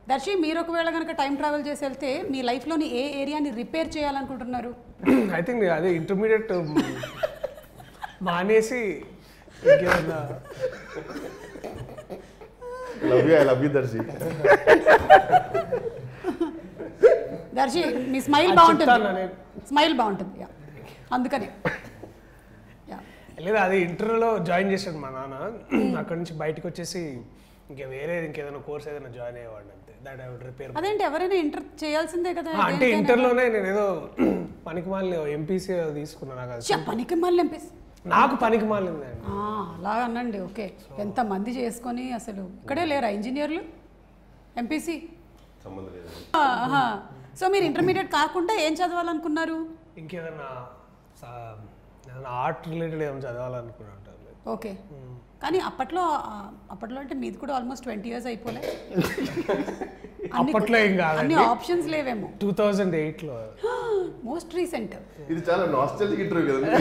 దర్శి మీరు ఒకవేళ కనుక టైం ట్రావెల్ చేసి వెళ్తే మీ లైఫ్లోని ఏ ఏరియాని రిపేర్ చేయాలనుకుంటున్నారు ఐ థింక్ అదే ఇంటర్మీడియట్ మానేసి ఇంకేమన్నా love you I love you Darshi Darshi మీ స్మైల్ అది బాగుంటుంది చెప్తాను నేను. స్మైల్ బాగుంటుంది యా అందుకని యా లేదా అది ఇంటర్లో జాయిన్ చేశాడు మా నాన్న అక్కడ నుంచి బయటకు వచ్చేసి ఇంకా వేరే ఇంకేదైనా కోర్స్ ఏదైనా జాయిన్ అయ్యేవాడిని అంతే దట్ ఐ వుడ్ రిపేర్ అదేంటి ఎవరైనా ఇంటర్ చేయాల్సిందే కదా అంటే దేనికైనా. ఇంటర్లోనే నేను ఏదో పనికి మాలిన ఎంపీసీ తీసుకున్నాను నాకు అది ఛ, పనికి మళ్ళీ ఎంపీస్ నాకు పనికి మాలింది అండి అలా అనండి ఓకే ఎంతమంది చేసుకొని అసలు ఇక్కడే లేరా ఇంజనీర్లు ఎంపీసీ సంబంధం లేదు సో మీరు ఇంటర్మీడియట్ కాకుండా ఏం చదవాలనుకున్నారు ఇంకేదన్నా సా- ఏదైనా ఆర్ట్ రిలేటెడ్ ఏమైనా చదవాలనుకున్నాను ఓకే కానీ అప్పట్లో ఆ, అప్పట్లో అంటే మీది కూడా ఆల్మోస్ట్ ట్వంటీ ఇయర్స్ అయిపోలే అన్ని- అప్పట్లో ఏం కాదండి. అన్ని ఆప్షన్స్ లేవేమో టూ థౌజండ్ ఎయిట్లో మోస్ట్ రీసెంట్ ఇది చాలా నాస్టల్జిక్ ఇంటర్వ్యూ కదా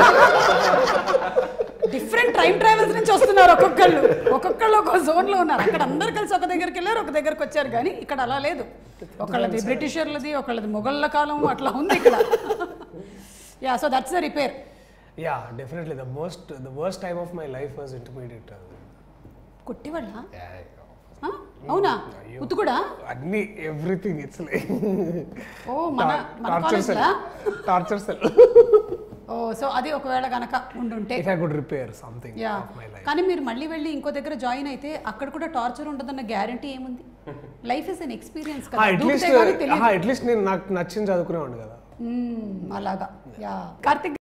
డిఫరెంట్ టైం ట్రావెల్స్ నుంచి వస్తున్నారు ఒక్కొక్కళ్ళు ఒక్కొక్కళ్ళు ఒక జోన్ లో ఉన్నారు అక్కడ అందరు కలిసి ఒక దగ్గరికి వెళ్ళారు ఒక దగ్గరికి వచ్చారు కానీ ఇక్కడ అలా లేదు ఒకళ్ళది బ్రిటిషర్లది ఒకళ్ళది మొఘళ్ళ కాలం అట్లా ఉంది ఇక్కడ yeah so that's the repair yeah definitely the most the worst time of my life was intermediate కొట్టివాళ్ళ ఆ? అవునా ఉత్తు కూడా అన్ని ఎవ్రీథింగ్ ఇట్స్ లైక్ ఓ మన మన టార్చర్ సెల్ కాలేజ్లా టార్చర్ సెల్ ఓ సో అది ఒకవేళ గనక ఉండుంటే if I could repair something yeah of my life కానీ మీరు మళ్ళీ వెళ్ళి ఇంకో దగ్గర జాయిన్ అయితే అక్కడ కూడా టార్చర్ ఉంటుందన్న గ్యారంటీ ఏముంది లైఫ్ ఇస్ అన్ ఎక్స్పీరియన్స్ కదా అట్లీస్ట్ దూకితే గానీ తెలియదు. అట్లీస్ట్ నేను నాకు నచ్చింది చదువుకునేవాడిని కదా మ్మ్, అలాగా యా కార్తిక్